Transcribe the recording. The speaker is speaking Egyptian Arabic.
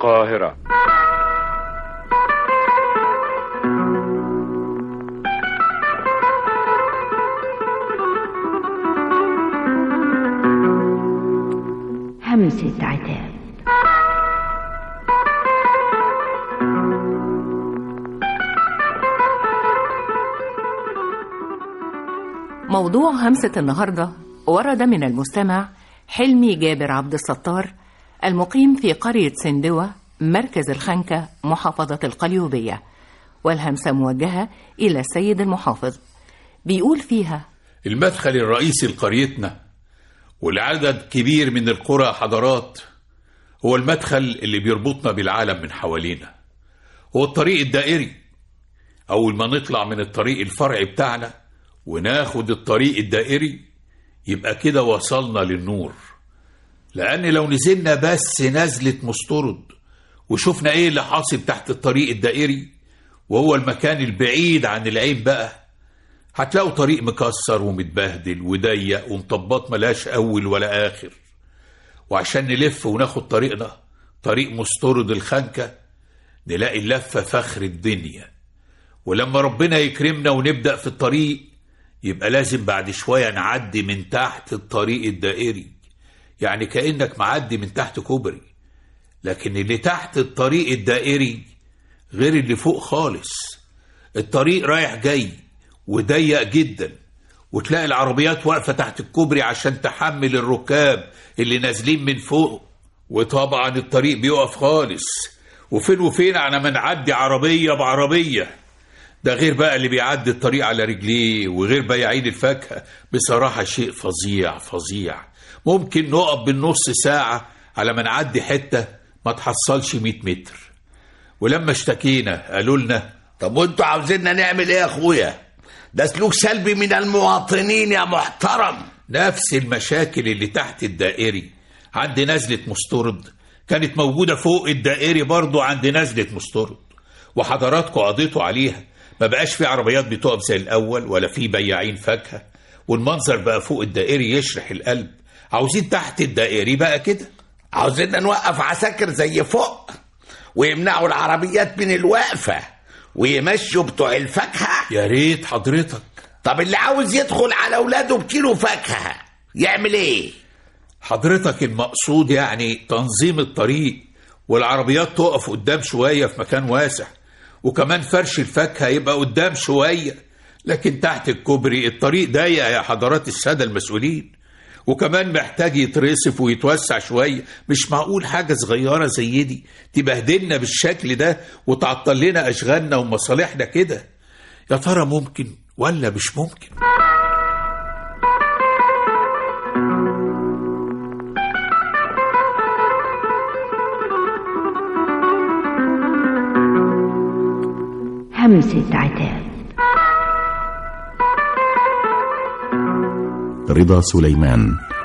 القاهرة همسة عتاب موضوع همسة النهاردة ورد من المستمع حلمي جابر عبد الستار المقيم في قرية سندوة مركز الخنكة محافظة القليوبية والهمسة موجهة إلى السيد المحافظ بيقول فيها المدخل الرئيسي لقريتنا والعدد كبير من القرى حضارات هو المدخل اللي بيربطنا بالعالم من حوالينا هو الطريق الدائري أول ما نطلع من الطريق الفرعي بتاعنا وناخد الطريق الدائري يبقى كده وصلنا للنور لأن لو نزلنا بس نزلة مسترد وشفنا ايه اللي حاصل تحت الطريق الدائري وهو المكان البعيد عن العين بقى هتلاقوا طريق مكسر ومتبهدل وضيق ومطبات ملاش أول ولا آخر وعشان نلف وناخد طريقنا طريق مسترد الخنكة نلاقي اللفة فخر الدنيا ولما ربنا يكرمنا ونبدأ في الطريق يبقى لازم بعد شوية نعدي من تحت الطريق الدائري يعني كأنك معدي من تحت كوبري لكن اللي تحت الطريق الدائري غير اللي فوق خالص الطريق رايح جاي وضيق جدا وتلاقي العربيات واقفة تحت الكوبري عشان تحمل الركاب اللي نازلين من فوق وطبعا الطريق بيقف خالص وفين وفين على ما نعدي عربية بعربية ده غير بقى اللي بيعدي الطريق على رجليه وغير بياعين الفاكهة بصراحة شيء فظيع فظيع ممكن نقف بالنص ساعة على ما نعدي حتة ما تحصلش 100 متر ولما اشتكينا قالوا لنا طب وانتوا عاوزيننا نعمل ايه يا اخويا ده سلوك سلبي من المواطنين يا محترم نفس المشاكل اللي تحت الدائري عند نزلة مسترد كانت موجودة فوق الدائري برضو عند نزلة مسترد وحضراتكم قضيتوا عليها ما بقاش في عربيات بتقف زي الأول ولا في بياعين فاكهة والمنظر بقى فوق الدائري يشرح القلب عاوزين تحت الدائري بقى كده عاوزيننا نوقف عساكر زي فوق ويمنعوا العربيات من الوقفة ويمشوا بتوع الفاكهة يا ريت حضرتك طب اللي عاوز يدخل على اولاده بكيلو فاكهة يعمل ايه حضرتك المقصود يعني تنظيم الطريق والعربيات تقف قدام شوية في مكان واسع وكمان فرش الفاكهة يبقى قدام شوية لكن تحت الكوبري الطريق ضيق يا حضرات السادة المسؤولين وكمان محتاج يترصف ويتوسع شوية مش معقول حاجة صغيرة زي دي تبهدلنا بالشكل ده وتعطل لنا أشغالنا ومصالحنا كده يا ترى ممكن ولا مش ممكن همسة عتاب رضا سليمان